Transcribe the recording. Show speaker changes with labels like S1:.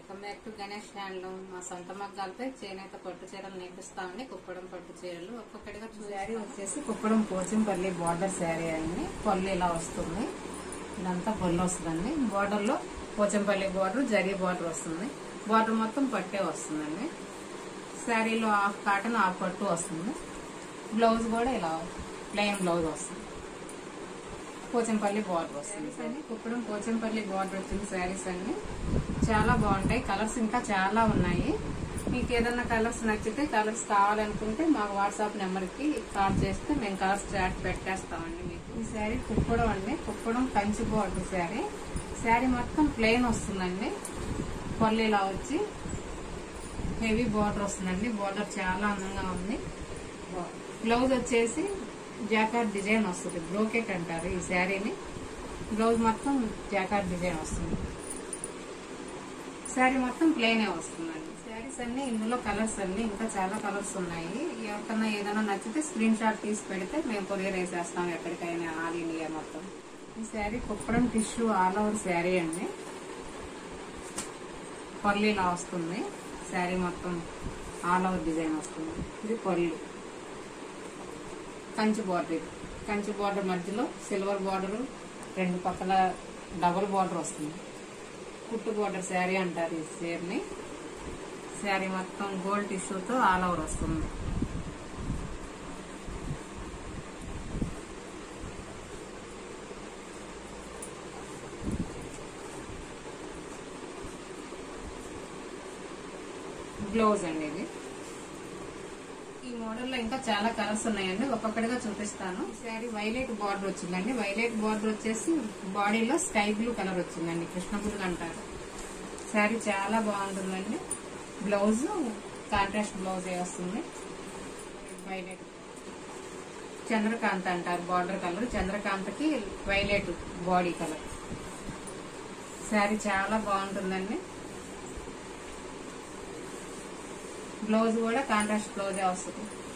S1: welcome back to Ganesh handloom మా సొంత మగ్గాలపై చేనేత పట్టు చీరలు నేర్పిస్తామండి కుప్పడం పట్టు చీరలు ఒక్కొక్కటిగా శారీ వచ్చేసి కుప్పడం పోచంపల్లి బార్డర్ శారీ అండి పళ్ళు ఇలా వస్తుంది ఇదంతా పళ్ళు వస్తుందండి బార్డర్ లో పోచంపల్లి బార్డర్ జరీ బార్డర్ వస్తుంది బార్డర్ మొత్తం పట్టే వస్తుందండి శారీలో హాఫ్ కాటన్ హాఫ్ పట్టు వస్తుంది బ్లౌజ్ కూడా ఇలా ప్లెయిన్ బ్లౌజ్ వస్తుంది పోచంపల్లి బార్డర్ వస్తుంది అండి కుప్పడం పోచంపల్లి బార్డర్ వచ్చింది శారీస్ అన్ని చాలా బాగుంటాయి కలర్స్ ఇంకా చాలా ఉన్నాయి మీకు ఏదన్నా కలర్స్ నచ్చితే కలర్స్ కావాలనుకుంటే మాకు వాట్సాప్ నెంబర్కి కాల్ చేస్తే మేము కలర్స్ చాట్ పెట్టేస్తామండి మీకు ఈ శారీ కుప్పడం అండి Kuppadam Kanchi border sari sari మొత్తం ప్లెయిన్ వస్తుందండి పళ్ళు ఇలా వచ్చి హెవీ బార్డర్ వస్తుందండి బార్డర్ చాలా అందంగా ఉంది బ్లౌజ్ వచ్చేసి జాకార్ డిజైన్ వస్తుంది బ్రోకెట్ అంటారు ఈ శారీని బ్లౌజ్ మొత్తం జాకార్ డిజైన్ వస్తుంది శారీ మొత్తం ప్లెయినే వస్తుందండి శారీస్ అన్ని ఇందులో కలర్స్ అన్ని ఇంకా చాలా కలర్స్ ఉన్నాయి ఎవరికన్నా ఏదైనా నచ్చితే స్క్రీన్ షాట్ తీసి పెడితే మేము కొరియర్ వేసేస్తాం ఎక్కడికైనా ఆల్ ఇండియా మొత్తం ఈ sari Kuppadam tissue all over sari అండి పళ్ళు ఇలా వస్తుంది శారీ మొత్తం ఆల్ ఓవర్ డిజైన్ వస్తుంది ఇది పళ్ళు కంచి బార్డర్ ఇది కంచి బార్డర్ మధ్యలో సిల్వర్ బార్డర్ రెండు పక్కల డబుల్ బార్డర్ వస్తుంది కుట్టు బార్డర్ శారీ అంటారు ఈ చీరని శారీ మొత్తం గోల్డ్ టిష్యూతో ఆల్ ఓవర్ వస్తుంది బ్లౌజ్ అండి ఇది ఈ మోడల్ లో ఇంకా చాలా కలర్స్ ఉన్నాయండి ఒక్కొక్కటిగా చూపిస్తాను ఈ శారీ వైలెట్ బార్డర్ వచ్చిందండి వైలెట్ బార్డర్ వచ్చేసి బాడీలో స్కై బ్లూ కలర్ వచ్చిందండి కృష్ణపురుగు అంటారు శారీ చాలా బాగుంటుందండి బ్లౌజ్ కాంట్రాస్ట్ బ్లౌజ్ వస్తుంది వైలెట్ చంద్రకాంత్ అంటారు బార్డర్ కలర్ చంద్రకాంతకి వైలెట్ బాడీ కలర్ శారీ చాలా బాగుంటుందండి బ్లౌజ్ కూడా కాంట్రాస్ట్ బ్లౌజే వస్తుంది